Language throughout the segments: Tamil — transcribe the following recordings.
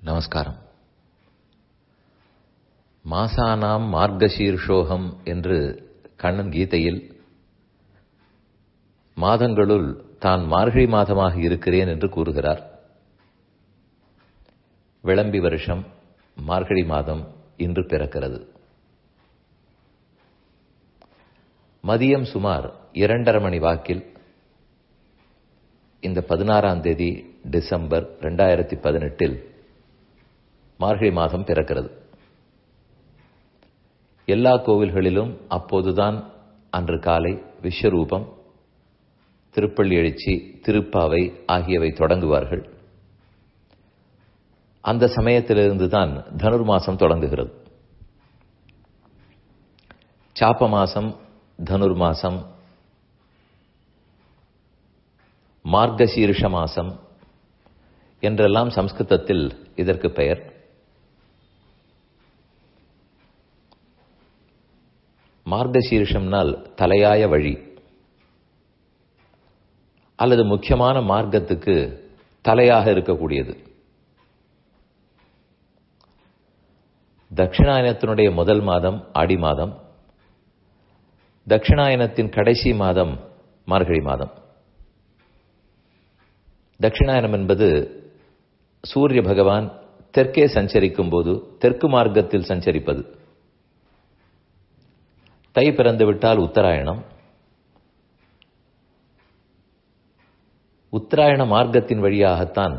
நமஸ்காரம் மாசானாம் மார்கசீர்ஷோகம் என்று கண்ணன் கீதையில் மாதங்களுள் தான் மார்கழி மாதமாக இருக்கிறேன் என்று கூறுகிறார் விளம்பி வருஷம் மார்கழி மாதம் இன்று பிறக்கிறது மதியம் சுமார் இரண்டரை மணி வாக்கில் இந்த பதினாறாம் தேதி டிசம்பர் ரெண்டாயிரத்தி பதினெட்டில் மார்கழி மாதம் பிறக்கிறது எல்லா கோவில்களிலும் அப்போதுதான் அன்று காலை விஸ்வரூபம் திருப்பள்ளி எழுச்சி திருப்பாவை ஆகியவை தொடங்குவார்கள் அந்த சமயத்திலிருந்து தான் தனுர் மாசம் தொடங்குகிறது சாப்ப மாசம் தனுர் மாசம் மார்கசீர்ஷ மாசம் என்றெல்லாம் சம்ஸ்கிருதத்தில் இதற்கு பெயர் மார்கசீர்ஷம்னால் தலையாய வழி அல்லது முக்கியமான மார்க்கத்துக்கு தலையாக இருக்கக்கூடியது தட்சிணாயனத்தினுடைய முதல் மாதம் ஆடி மாதம் தட்சிணாயனத்தின் கடைசி மாதம் மார்கழி மாதம் தட்சிணாயனம் என்பது சூரிய பகவான் தெற்கே சஞ்சரிக்கும் போது தெற்கு மார்க்கத்தில் சஞ்சரிப்பது தை பிறந்து விட்டால் உத்தராயணம் உத்தராயண மார்க்கத்தின் வழியாகத்தான்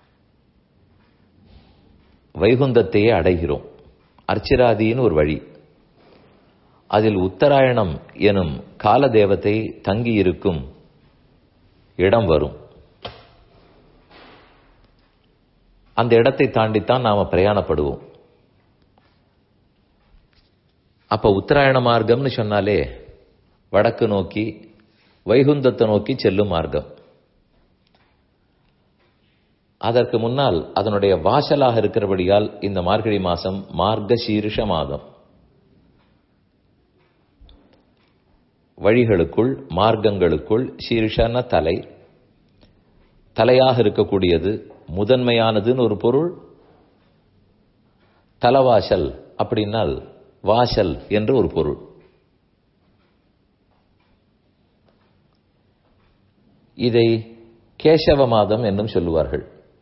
வைகுந்தத்தையே அடைகிறோம் அர்ச்சிராதியின் ஒரு வழி அதில் உத்தராயணம் எனும் கால தேவத்தை தங்கியிருக்கும் இடம் வரும் அந்த இடத்தை தாண்டித்தான் நாம பிரயாணப்படுவோம் அப்ப உத்தராயண மார்க்கம்னு சொன்னாலே வடக்கு நோக்கி வைகுந்தத்தை நோக்கி செல்லும் மார்க்கம் அதற்கு முன்னால் அதனுடைய வாசலாக இருக்கிறபடியால் இந்த மார்கழி மாசம் மார்க்க சீருஷ மாதம் வழிகளுக்குள் மார்க்கங்களுக்குள் சீருஷன தலை தலையாக இருக்கக்கூடியது முதன்மையானதுன்னு ஒரு பொருள் தலவாசல் அப்படின்னால் வாசல் என்று ஒரு பொருள் இதை கேசவ மாதம் என்னும் சொல்லுவார்கள்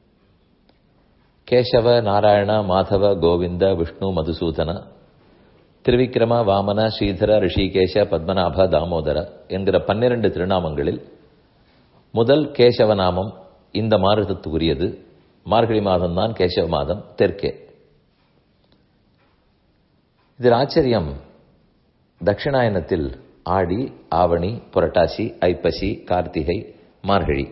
கேசவ நாராயண மாதவ கோவிந்த விஷ்ணு மதுசூதன திருவிக்கிரம வாமன ஸ்ரீதர ரிஷிகேஷ பத்மநாப தாமோதர என்கிற பன்னிரண்டு திருநாமங்களில் முதல் கேசவ நாமம் இந்த மாதத்துக்குரியது மார்கழி மாதம்தான் கேசவ மாதம் தெற்கே இதில் ஆச்சரியம் தட்சிணாயனத்தில் ஆடி ஆவணி புரட்டாசி ஐப்பசி கார்த்திகை மார்கழி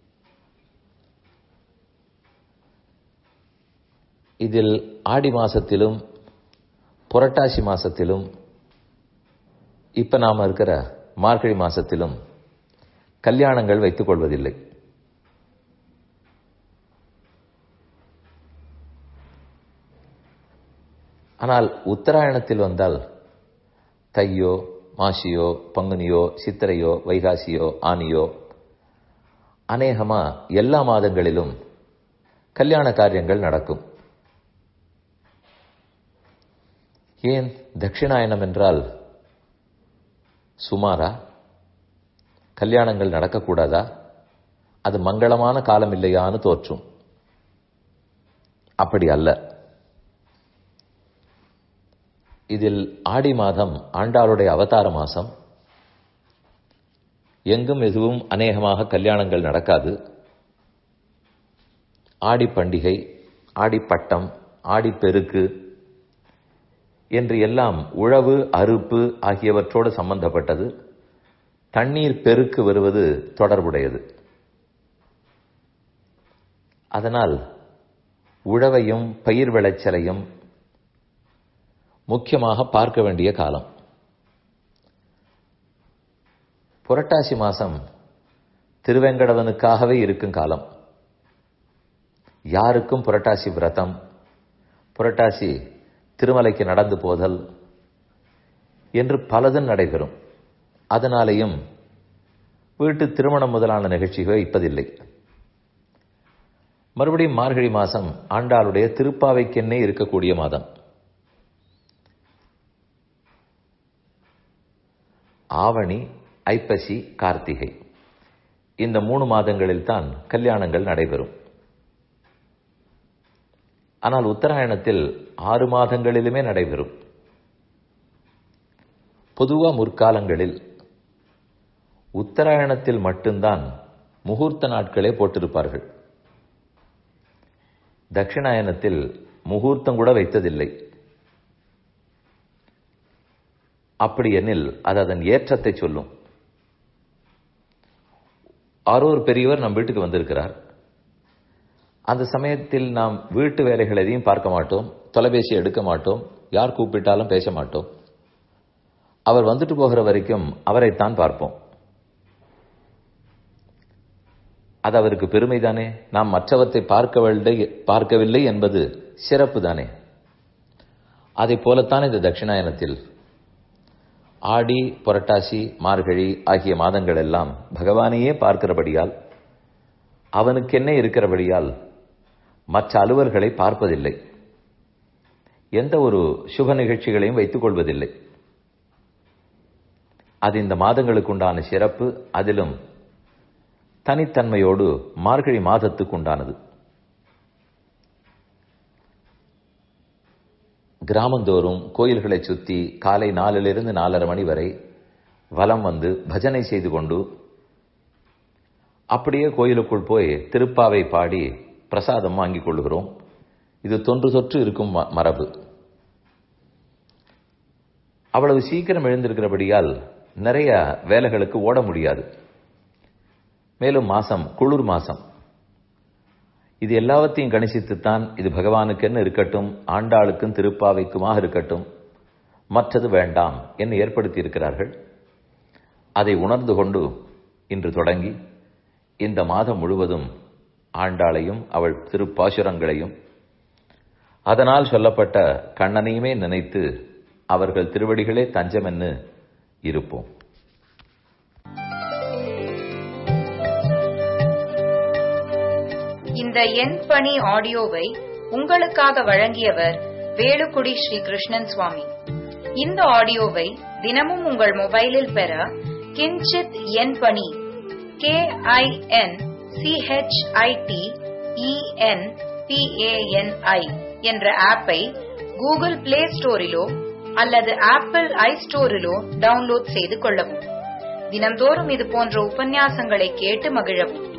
இதில் ஆடி மாசத்திலும் புரட்டாசி மாசத்திலும் இப்ப நாம இருக்கிற மார்கழி மாசத்திலும் கல்யாணங்கள் வைத்துக் கொள்வதில்லை ஆனால் உத்தராயணத்தில் வந்தால் தையோ மாசியோ பங்குனியோ சித்திரையோ வைகாசியோ ஆனியோ அநேகமா எல்லா மாதங்களிலும் கல்யாண காரியங்கள் நடக்கும் ஏன் தட்சிணாயனம் என்றால் சுமாரா கல்யாணங்கள் நடக்கக்கூடாதா அது மங்களமான காலம் இல்லையான்னு தோற்றும் அப்படி அல்ல இதில் ஆடி மாதம் ஆண்டாளுடைய அவதார மாசம் எங்கும் எதுவும் அநேகமாக கல்யாணங்கள் நடக்காது ஆடி பண்டிகை ஆடிப்பட்டம் ஆடிப்பெருக்கு என்று எல்லாம் உழவு அறுப்பு ஆகியவற்றோடு சம்பந்தப்பட்டது தண்ணீர் பெருக்கு வருவது தொடர்புடையது அதனால் உழவையும் பயிர் விளைச்சலையும் முக்கியமாக பார்க்க வேண்டிய காலம் புரட்டாசி மாசம் திருவெங்கடவனுக்காகவே இருக்கும் காலம் யாருக்கும் புரட்டாசி விரதம் புரட்டாசி திருமலைக்கு நடந்து போதல் என்று பலதும் நடைபெறும் அதனாலேயும் வீட்டு திருமணம் முதலான நிகழ்ச்சிகள் வைப்பதில்லை மறுபடியும் மார்கழி மாசம் ஆண்டாளுடைய திருப்பாவைக்கென்னே இருக்கக்கூடிய மாதம் ஆவணி ஐப்பசி கார்த்திகை இந்த மூணு மாதங்களில் தான் கல்யாணங்கள் நடைபெறும் ஆனால் உத்தராயணத்தில் ஆறு மாதங்களிலுமே நடைபெறும் பொதுவா முற்காலங்களில் உத்தராயணத்தில் மட்டும்தான் முகூர்த்த நாட்களே போட்டிருப்பார்கள் தட்சிணாயனத்தில் முகூர்த்தம் கூட வைத்ததில்லை அப்படி எனில் அது அதன் ஏற்றத்தை சொல்லும் ஆரோ ஒரு பெரியவர் நம் வீட்டுக்கு வந்திருக்கிறார் அந்த சமயத்தில் நாம் வீட்டு வேலைகள் எதையும் பார்க்க மாட்டோம் தொலைபேசி எடுக்க மாட்டோம் யார் கூப்பிட்டாலும் பேச மாட்டோம் அவர் வந்துட்டு போகிற வரைக்கும் அவரைத்தான் பார்ப்போம் அது அவருக்கு பெருமைதானே நாம் மற்றவற்றை பார்க்கவில்லை பார்க்கவில்லை என்பது சிறப்பு தானே அதை போலத்தான் இந்த தட்சிணாயனத்தில் ஆடி புரட்டாசி மார்கழி ஆகிய மாதங்கள் எல்லாம் பகவானையே பார்க்கிறபடியால் அவனுக்கு என்ன இருக்கிறபடியால் மற்ற அலுவல்களை பார்ப்பதில்லை எந்த ஒரு சுப நிகழ்ச்சிகளையும் வைத்துக் கொள்வதில்லை அது இந்த மாதங்களுக்கு உண்டான சிறப்பு அதிலும் தனித்தன்மையோடு மார்கழி மாதத்துக்கு உண்டானது கிராமந்தோறும் கோயில்களை சுத்தி காலை நாலிலிருந்து நாலரை மணி வரை வலம் வந்து பஜனை செய்து கொண்டு அப்படியே கோயிலுக்குள் போய் திருப்பாவை பாடி பிரசாதம் வாங்கிக் கொள்கிறோம் இது தொன்று தொற்று இருக்கும் மரபு அவ்வளவு சீக்கிரம் எழுந்திருக்கிறபடியால் நிறைய வேலைகளுக்கு ஓட முடியாது மேலும் மாசம் குளிர் மாசம் இது எல்லாவற்றையும் கணிசித்துத்தான் இது பகவானுக்கென்னு இருக்கட்டும் ஆண்டாளுக்கும் திருப்பாவைக்குமாக இருக்கட்டும் மற்றது வேண்டாம் என்று ஏற்படுத்தி இருக்கிறார்கள் அதை உணர்ந்து கொண்டு இன்று தொடங்கி இந்த மாதம் முழுவதும் ஆண்டாளையும் அவள் திருப்பாசுரங்களையும் அதனால் சொல்லப்பட்ட கண்ணனையுமே நினைத்து அவர்கள் திருவடிகளே தஞ்சமென்னு இருப்போம் இந்த என் பணி ஆடியோவை உங்களுக்காக வழங்கியவர் வேலுக்குடி ஸ்ரீ கிருஷ்ணன் சுவாமி இந்த ஆடியோவை தினமும் உங்கள் மொபைலில் பெற கிஞ்சித் என் பணி கே ஐ என் சிஹெச்ஐடி இஎன் பிஏஎன்ஐ என்ற ஆப்பை கூகுள் பிளே ஸ்டோரிலோ அல்லது ஆப்பிள் ஐ ஸ்டோரிலோ டவுன்லோட் செய்து கொள்ளவும் தினம்தோறும் இது போன்ற உபன்யாசங்களை கேட்டு மகிழவும்